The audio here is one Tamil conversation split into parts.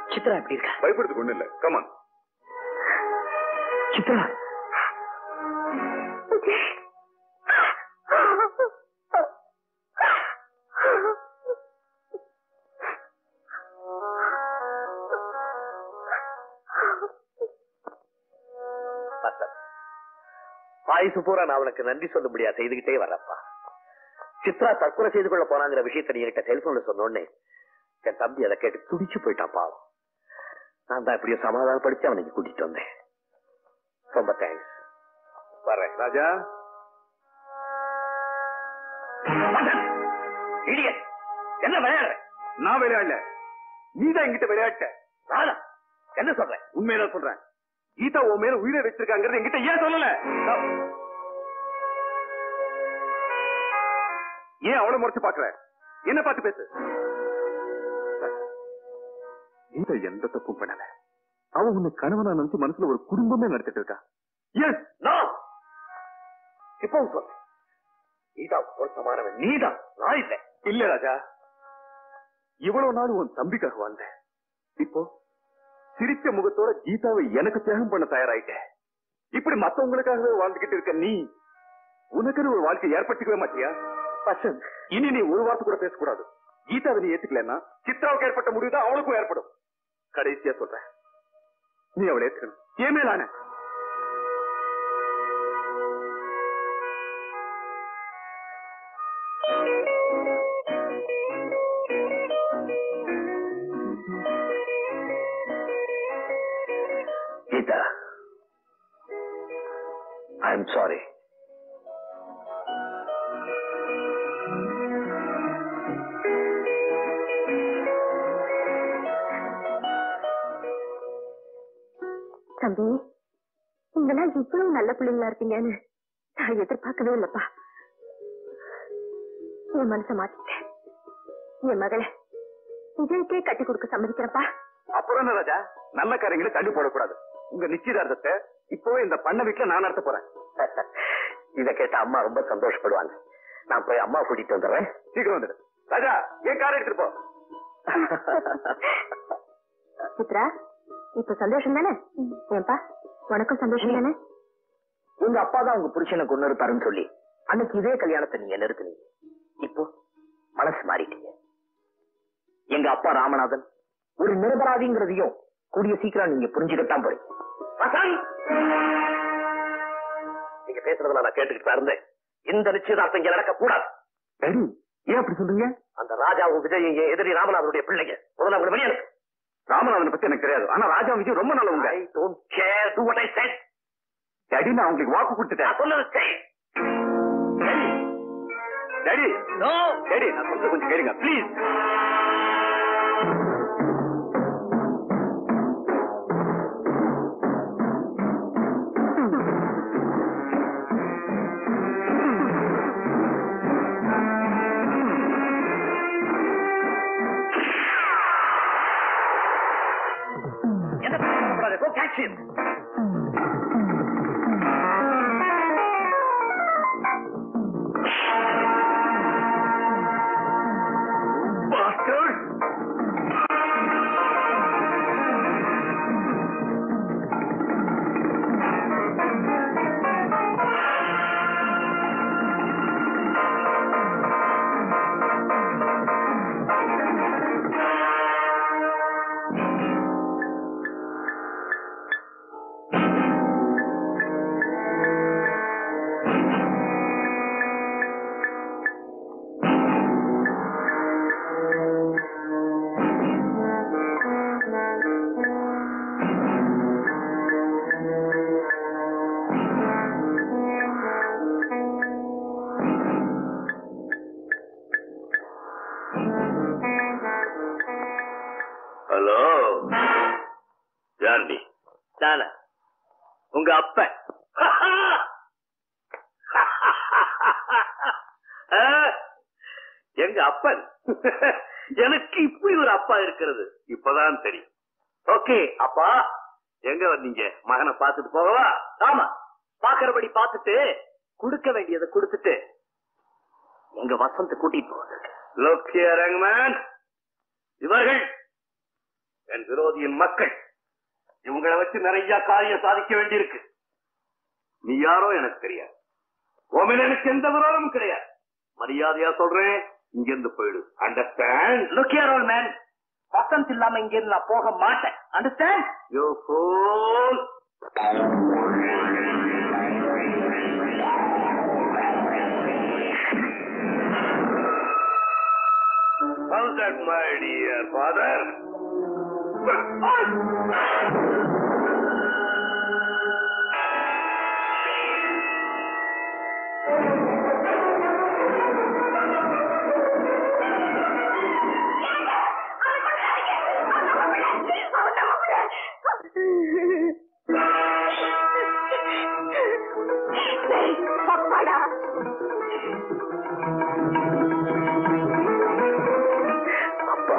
சித்ரா எப்படி இருக்கா பயப்படுறதுக்கு ஒண்ணு இல்ல கமான் சித்ரா பார்த்தேன். ஆயுசு பூரா நான் அவனுக்கு நன்றி சொல்ல முடியாது செய்துகிட்டே வரப்பா சித்ரா தற்கொலை செய்து கொள்ள போனாங்கிற விஷயத்தை நீ என்கிட்ட டெலிபோன்ல சொன்னோடனே என் தம்பி அதை கேட்டு துடிச்சு போயிட்டான் பாவம் நான் தான் எப்படியோ சமாதானப்படுத்தி அவனுக்கு கூட்டிட்டு வந்தேன் ரொம்ப தேங்க்ஸ் வர்றேன் ராஜா இடியட் என்ன விளையாடுற நான் விளையாடல நீதான் என்கிட்ட விளையாட்ட ராதா என்ன சொல்றேன் உண்மையில சொல்றேன் கீதா உன் மேல உயிரை வச்சிருக்காங்கிறது என்கிட்ட ஏன் சொல்லல ஏன் அவளை முறைச்சு பாக்குற என்ன பார்த்து பேசு கீதா எந்த தப்பும் பண்ணல அவ உன்னை கணவனா நினைச்சு மனசுல ஒரு குடும்பமே நடத்திட்டு இருக்கா எஸ் நான் இப்பவும் சொல்றேன் நீதான் பொருத்தமானவன் நீதான் நான் இல்லை இல்ல ராஜா இவ்வளவு நாள் உன் தம்பிக்காக வாழ்ந்தேன் இப்போ சிரிச்ச முகத்தோட கீதாவை எனக்கு தியாகம் பண்ண தயாராயிட்ட இப்படி மத்தவங்களுக்காகவே வாழ்ந்துகிட்டு இருக்க நீ உனக்குன்னு ஒரு வாழ்க்கை ஏற்படுத்திக்கவே மாட்டியா வசந்த் இனி நீ ஒரு வார்த்தை கூட பேசக்கூடாது கீதாவை நீ ஏத்துக்கலன்னா சித்ராவுக்கு ஏற்பட்ட முடிவு தான் அவளுக்கும் ஏற்படும் கடைசியா சொல்றேன் நீ அவளை ஏத்துக்கணும் ஏன் மேலான கீதா ஐ எம் சாரி தம்பி நீங்களாம் இவ்வளவு நல்ல பிள்ளைங்களா இருப்பீங்கன்னு நான் எதிர்பார்க்கவே இல்லப்பா என் மனசை மாத்திட்டேன் என் மகளை விஜய்க்கே கட்டி கொடுக்க சம்மதிக்கிறப்பா அப்புறம் என்ன ராஜா நல்ல காரியங்களை தள்ளி போடக்கூடாது உங்க நிச்சயதார்த்தத்தை இப்போவே இந்த பண்ண வீட்டுல நான் நடத்த போறேன் இத கேட்ட அம்மா ரொம்ப சந்தோஷப்படுவாங்க நான் போய் அம்மா கூட்டிட்டு வந்துடுறேன் சீக்கிரம் வந்துடு ராஜா ஏன் காரை எடுத்துட்டு போ சித்ரா இப்ப சந்தோஷம் தானே ஏன்பா உனக்கும் சந்தோஷம் தானே உங்க அப்பா தான் உங்க புருஷனை கொண்டு இருப்பாருன்னு சொல்லி அன்னைக்கு இதே கல்யாணத்தை நீங்க நிறுத்துனீங்க இப்போ மனசு மாறிட்டீங்க எங்க அப்பா ராமநாதன் ஒரு நிரபராதிங்கிறதையும் கூடிய சீக்கிரம் நீங்க புரிஞ்சுக்கத்தான் போறீங்க வசந்த்! நீங்க பேசுறதுல நான் கேட்டுக்கிட்டு தான் இருந்தேன் இந்த நிச்சயதார்த்தம் இங்க நடக்க கூடாது டேடி ஏன் அப்படி சொல்றீங்க அந்த ராஜாவும் விஜயும் என் எதிரி ராமநாதனுடைய பிள்ளைங்க முதல்ல அவங்க வெளியே அனுப்பு. ராமநாதனை பத்தி எனக்கு தெரியாது ஆனா ராஜா விஜய் ரொம்ப நல்லவங்க I don't care. Do what I said. Daddy நான் உங்களுக்கு வாக்கு கொடுத்துட்டேன் நான் சொன்னது செய். Daddy No. டேடி நான் சொல்றது கொஞ்சம் கேளுங்க ப்ளீஸ் என்ன பண்ணக்கூடாது? Go catch him. Bastard! Hello யார் நீ நானா உங்க அப்பன் ஆ, எங்க அப்பன் எனக்கு இப்படி ஒரு அப்பா இருக்கிறது இப்பதான் தெரியும் ஓகே அப்பா எங்க வந்தீங்க மகனை பார்த்துட்டு போகவா ஆமா பாக்குறபடி பார்த்துட்டு கொடுக்க வேண்டியதை கொடுத்துட்டு எங்க வசந்த கூட்டிட்டு போவாங்க லோக்கிய ரங்கமேன் இவர்கள் என் விரோதியின் மக்கள் இவங்களை வச்சு நிறைய காரியம் சாதிக்க வேண்டியிருக்கு நீ யாரோ எனக்கு தெரியாது உன் எனக்கு எந்த விரோதமும் கிடையாது மரியாதையா சொல்றேன் இங்கிருந்து போயிடு understand look here old man Vasanth இல்லாம இங்க இருந்து நான் போக மாட்டேன் understand you fool How's that, my dear father? அப்பாடா அப்பா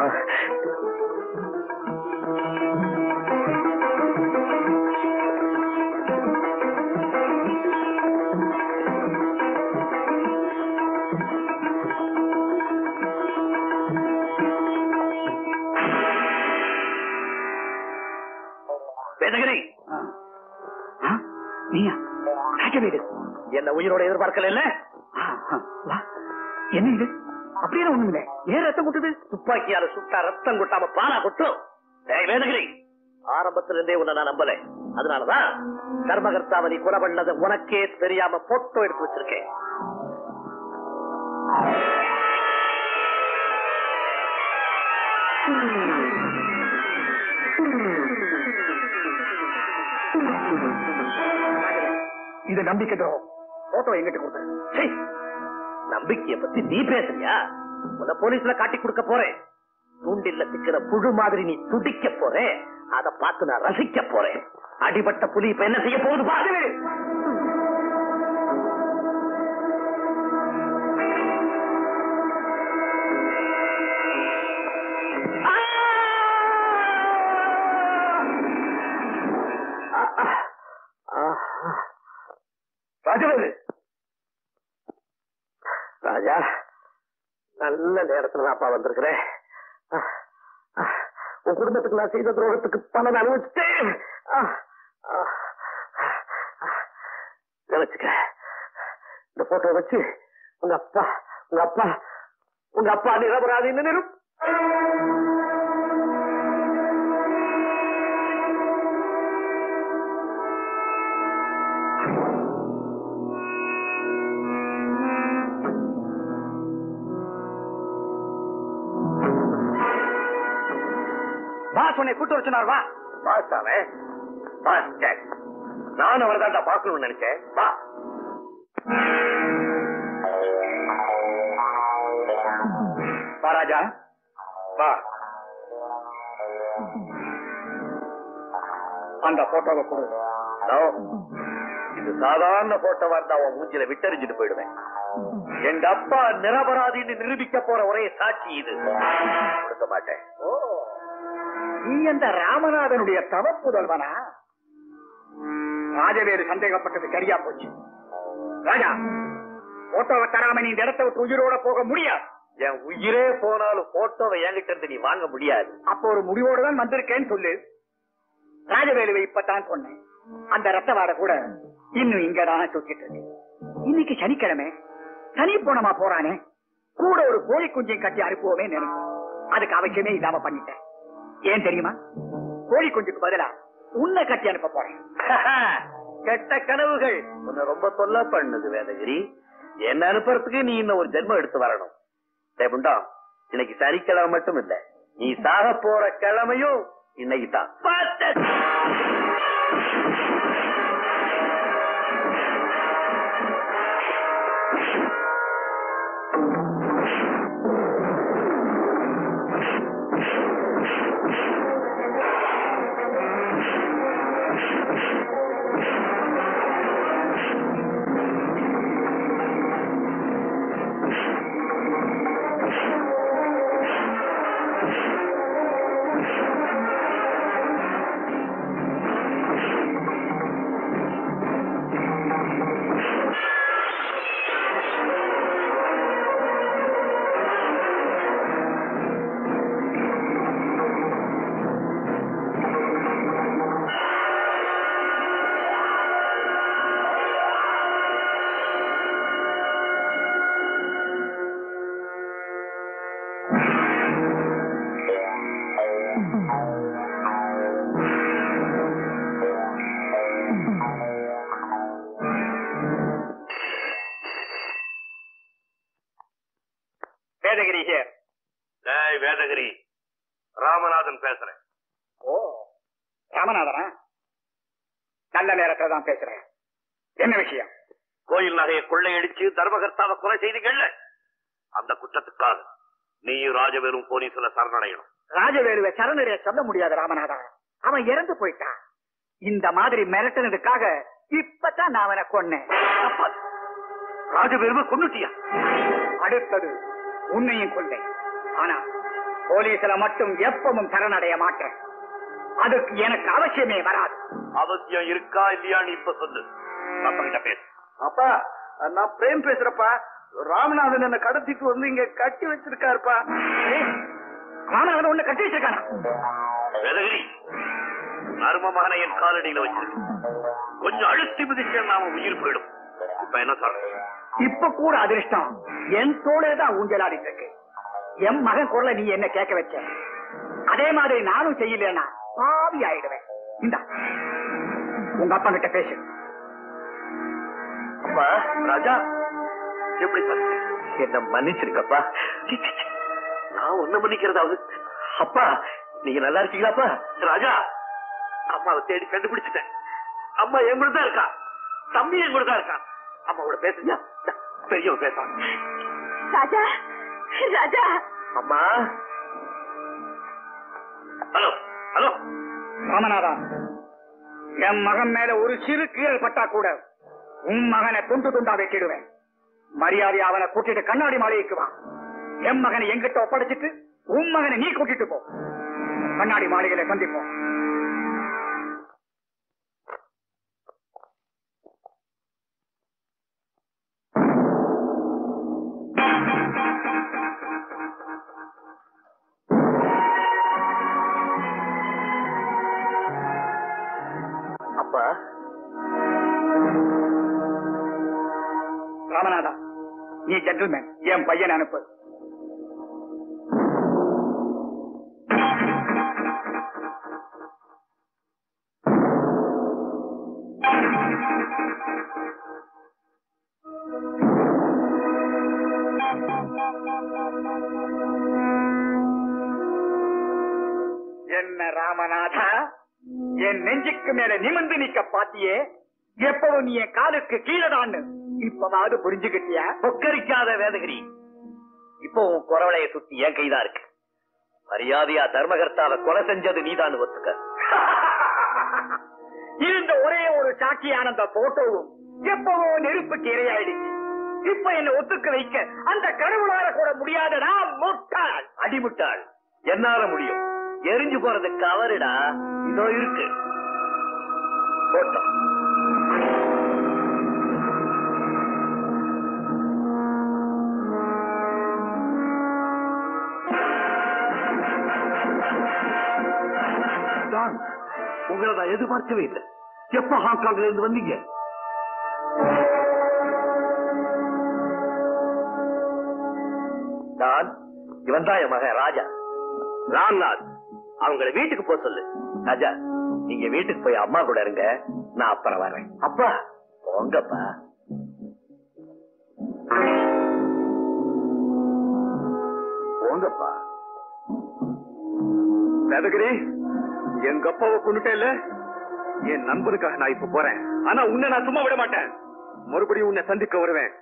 வேதகிரி நீயா ராஜவேலு என்ன உயிரோட எதிர்பார்க்கல இல்ல ஆ, ஆ, வா என்ன இது அப்படியே ஒண்ணும் இல்ல ஏன் ரத்தம் கொட்டுது துப்பாக்கியால சுட்டா ரத்தம் கொட்டாம பாலா கொட்டும் டேய் வேதகிரி ஆரம்பத்துல இருந்தே உன்னை நான் நம்பல அதனாலதான் கர்மகர்த்தாவை நீ கொலை பண்ணது உனக்கே தெரியாம போட்டோ எடுத்து வச்சிருக்கேன் இது நம்பிக்கை துரோகம் போட்டோ எங்கிட்ட கொடுத்தேன் சீ, நம்பிக்கைய பத்தி நீ பேசுறியா உன்னை போலீஸ்ல காட்டி கொடுக்க போறேன் தூண்டில்ல சிக்கிற புழு மாதிரி நீ துடிக்க போறேன் அத பார்த்து நான் ரசிக்க போறேன் அடிபட்ட புலி இப்ப என்ன செய்ய போகுது பாரு ராஜவேலு ராஜா நல்ல நேரத்துல நான் அப்பா வந்திருக்கிறேன் உன் குடும்பத்துக்கு நான் செய்த துரோகத்துக்கு பலன் அனுபவிச்சுட்டேன் நினைச்சுக்க இந்த போட்டோ வச்சு உங்க அப்பா உங்க அப்பா உங்க அப்பா நிரபராதின்னு நிரும் பாஸ் உன்னை கூட்டு வர சொன்னார் வா பாஸ் தானே பாஸ் ஜாக் நானும் அவரை தான் பார்க்கணும்னு நினைச்சேன் வா வா ராஜா வா அந்த போட்டோவை கொடு ஹலோ இது சாதாரண போட்டோவா இருந்தா அவன் மூஞ்சில விட்டறிஞ்சிட்டு போயிடுவேன் எங்க அப்பா நிரபராதின்னு நிரூபிக்க போற ஒரே சாட்சி இது கொடுக்க மாட்டேன் நீ அந்த ராமநாதனுடைய தவ புதல்வனா ராஜவேலு சந்தேகப்பட்டது சரியா போச்சு ராஜா போட்டோவை தராம நீ இந்த இடத்தை விட்டு உயிரோட போக முடியாது என் உயிரே போனாலும் போட்டோவை என்கிட்ட இருந்து நீ வாங்க முடியாது அப்போ ஒரு முடிவோடு தான் வந்திருக்கேன்னு சொல்லு ராஜவேலுவை இப்பதான் சொன்னேன் அந்த ரத்த வாடை கூட இன்னும் இங்கதான் சுத்திட்டு இருக்கு இன்னைக்கு சனிக்கிழமை சனி போனமா போறானே கூட ஒரு கோழி குஞ்சையும் கட்டி அனுப்புவோமே நினைச்சேன் அதுக்கு அவசியமே இல்லாம பண்ணிட்டேன் ஏன் தெரியுமா கோழி குஞ்சுக்கு பதிலா உன்னை கட்டி அனுப்ப போறேன் கெட்ட கனவுகள் உன்னை ரொம்ப தொல்லை பண்ணுது வேதகிரி என்ன அனுப்புறதுக்கு நீ இன்னும் ஒரு ஜென்மம் எடுத்து வரணும் டேய் முண்டா இன்னைக்கு சனிக்கிழமை மட்டும் இல்ல நீ சாக போற கிழமையும் இன்னைக்கு தான் ராமநாதனா நல்ல நேரத்துல தான் பேசுறேன் என்ன விஷயம் கோயில் நகையை கொள்ளையடிச்சு தர்மகர்த்தாவை கொலை செய்தீங்கல்ல அந்த குற்றத்துக்காக நீயும் ராஜவேலும் போலீஸ்ல சரணடையணும் ராஜவேலுவை சரணடைய சொல்ல முடியாது ராமநாதா அவன் இறந்து போயிட்டான் இந்த மாதிரி மிரட்டினதுக்காக இப்பதான் நான் அவனை கொன்னேன் அப்பா, ராஜவேலுவை கொன்னுட்டியா அடுத்தது உன்னையும் கொண்டேன் ஆனா போலீஸ்ல மட்டும் எப்பவும் சரணடைய மாட்டேன் அதுக்கு எனக்கு அவசியமே வராது அவசியம் இருக்கா இல்லையான்னு இப்ப சொல்லு அப்பா கிட்ட பேசு அப்பா நான் பிரேம் பேசுறப்பா ராமநாதன் என்ன கடத்திட்டு வந்து இங்க கட்டி வச்சிருக்காருப்பா ஏய், ராமநாதன் உன்னை கட்டி வச்சிருக்கானா வெதகிரி மர்ம மகனை என் காலடியில வச்சிருக்கு கொஞ்சம் அழுத்தி மிதிச்சா நாம உயிர் போயிடும் இப்ப என்ன சொல்ற இப்ப கூட அதிர்ஷ்டம் என் தோளே தான் ஊஞ்சலாடிட்டு இருக்கு என் மகன் குரலை நீ என்ன கேட்க வச்ச அதே மாதிரி நானும் செய்யலன்னா பாவி ஆயிடுவேன் இந்த உங்க அப்பா கிட்ட பேசு அப்பா ராஜா எப்படி சொல்ற என்ன மன்னிச்சிருக்கப்பா சி, சி, சி. நான் ஒண்ணு மன்னிக்கிறதாவது அப்பா நீங்க நல்லா இருக்கீங்களாப்பா ராஜா அம்மாவை தேடி கண்டுபிடிச்சிட்டேன் அம்மா என் கூட தான் இருக்கா தம்பி என் கூட தான் இருக்கான் அம்மாவோட பேசுங்க பெரியவன் பேசான் ராஜா ராஜா அம்மா ஹலோ ஹலோ ராமநாதா என் மகன் மேல ஒரு சிறு கீழல் பட்டா கூட உன் மகனை துண்டு துண்டா வெட்டிடுவேன் மரியாதை அவனை கூட்டிட்டு கண்ணாடி மாளிகைக்கு வா என் மகனை எங்கிட்ட ஒப்படைச்சிட்டு உன் மகனை நீ கூட்டிட்டு போ கண்ணாடி மாளிகையில சந்திப்போம் அப்பா ராமநாதா நீ ஜென்டில்மேன் என் பையன் அனுப்பு என்ன ராமநாதா என் நெஞ்சுக்கு மேல நிமிர்ந்து நிக்க பாத்தியே எப்பவும் நீ என் காலுக்கு கீழதான்னு இப்பவாவது புரிஞ்சுக்கிட்டியா பொக்கரிக்காத வேதகிரி இப்போ உன் குறவளைய சுத்தி என் கைதான் இருக்கு மரியாதையா தர்மகர்த்தாவை கொலை செஞ்சது நீதான் ஒத்துக்க இருந்த ஒரே ஒரு சாட்சியான அந்த போட்டோவும் எப்பவோ நெருப்புக்கு இரையாயிடுச்சு இப்ப என்ன ஒத்துக்க வைக்க அந்த கடவுளால கூட முடியாதடா முட்டாள் அடிமுட்டாள் என்னால முடியும் எரிஞ்சு போறது கவருடா இதோ இருக்கு போட்டோம் தான் உங்களை நான் எதிர்பார்க்கவே இல்லை எப்ப ஹாங்காங்ல இருந்து வந்தீங்க நான் இவன் தான் என் மகன் ராஜா ராம்நாத் அவங்களை வீட்டுக்கு போக சொல்லு ராஜா நீங்க வீட்டுக்கு போய் அம்மா கூட இருங்க நான் அப்புறம் வரேன் அப்பா போங்கப்பா போங்கப்பா வேதகிரி எங்க அப்பாவை கொண்டுட்டேல்ல என் நண்பனுக்காக நான் இப்ப போறேன் ஆனா உன்னை நான் சும்மா விட மாட்டேன் மறுபடியும் உன்னை சந்திக்க வருவேன்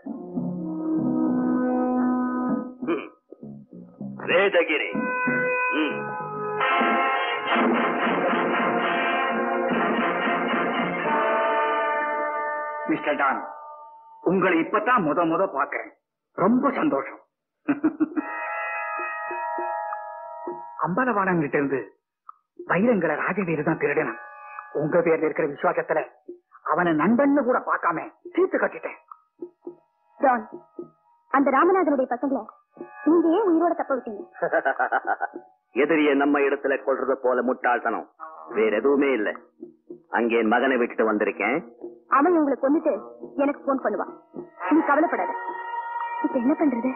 ம். வேதகிரி ம். மிஸ்டர் டான் உங்களை இப்பதான் முத முத பாக்குறேன் ரொம்ப சந்தோஷம் அம்பலவாணன் கிட்ட இருந்து வைரங்களை ராஜவீர் தான் திருடணும் உங்க பேர்ல இருக்கிற விசுவாசத்துல அவனை நண்பன்னு கூட பார்க்காம தீர்த்து கட்டிட்டேன் டான் அந்த ராமநாதனுடைய பசங்களை நீங்க ஏன் உயிரோட தப்ப விட்டீங்க எதிரிய நம்ம இடத்துல கொள்றத போல முட்டாள்தனம் வேற எதுவுமே இல்ல அங்கே என் மகனை விட்டுட்டு வந்திருக்கேன் அவன் உங்களை கொண்டுட்டு எனக்கு போன் பண்ணுவான் நீ கவலைப்படாத இப்ப என்ன பண்றது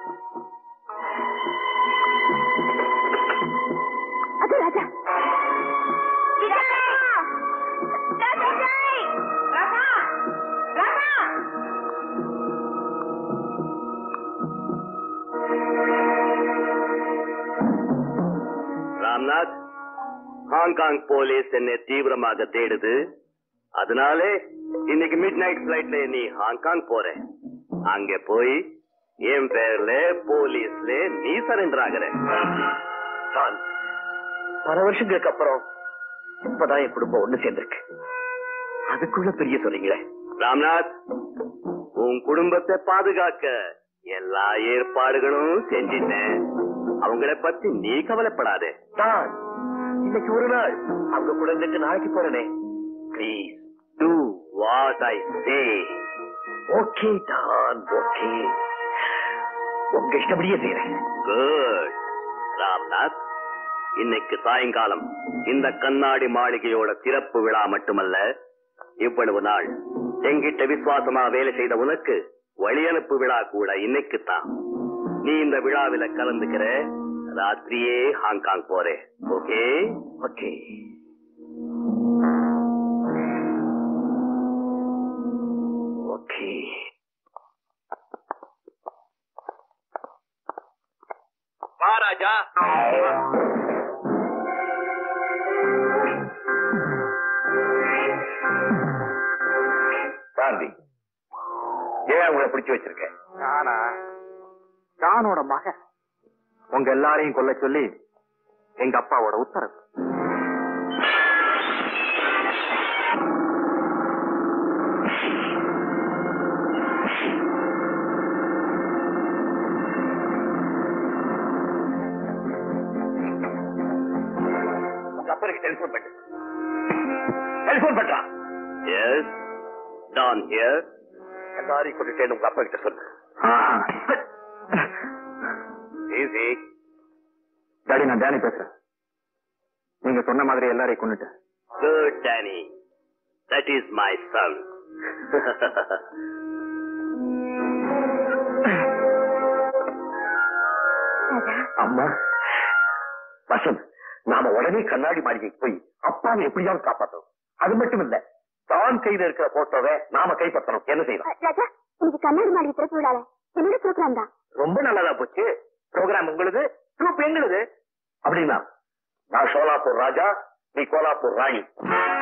அது ராஜா ராம்நாத் ஹாங்காங் போலீஸ் என்னை தீவிரமாக தேடுது அதனாலே இன்னைக்கு மிட் நைட் பிளைட்ல நீ ஹாங்காங் போற அங்க போய் என் பேர்ல போலீஸ்ல நீ சரண்டர் ஆகுற தான் பல வருஷங்களுக்கு அப்புறம் இப்பதான் என் குடும்பம் ஒண்ணு சேர்ந்திருக்கு அதுக்குள்ள பெரிய சொல்றீங்களே ராம்நாத் உன் குடும்பத்தை பாதுகாக்க எல்லா ஏற்பாடுகளும் செஞ்சிட்டேன் அவங்கள பத்தி நீ கவலைப்படாதே தான் இன்னைக்கு ஒரு நாள் அவங்க கூட இருந்துட்டு நாளைக்கு போறேனே please do what I say okay தான் ஓகே உங்க இஷ்டப்படியே செய்யறேன் குட் ராம்நாத் இன்னைக்கு சாயங்காலம் இந்த கண்ணாடி மாளிகையோட திறப்பு விழா மட்டுமல்ல இவ்வளவு நாள் எங்கிட்ட விசுவாசமா வேலை செய்த உனக்கு வழியனுப்பு விழா கூட இன்னைக்குத்தான் நீ இந்த விழாவில கலந்துக்கிற ராத்திரியே ஹாங்காங் போறே okay okay okay Maharaja Gandhi ஏன் உங்களை பிடிச்சு வச்சிருக்கேன் நானா தானோட மகன் உங்க எல்லாரையும் கொல்ல சொல்லி எங்க அப்பாவோட உத்தரவு உங்க அப்பனுக்கு டெலிபோன் பண்ணு டெலிபோன் பண்றான் எஸ் டான் ஹியர் சாரி கொண்டுட்டேன்னு உங்க அப்பா கிட்ட சொல்லு ஈஸி டாடி நான் டேனி பேசுறேன் நீங்க சொன்ன மாதிரி எல்லாரையும் கொண்டுட்டேன் good Danny that is my son Raja அம்மா வசந்த் நாம உடனே கண்ணாடி மாளிகைக்கு போய் அப்பாவை எப்படியாவது காப்பாற்றணும் அது மட்டும் இல்ல தான் கையில இருக்கிற போட்டோவை நாம கைப்பற்றணும் என்ன செய்யலாம் ராஜா இன்னைக்கு கண்ணாடி மாளிகை திறப்பு விழால என்னோட ப்ரோக்ராம் தான் ரொம்ப நல்லதா போச்சு ப்ரோக்ராம் உங்களுது ட்ரூப் எங்களுது அப்படின்னா நான் சோலாப்பூர் ராஜா நீ கோலாப்பூர் ராணி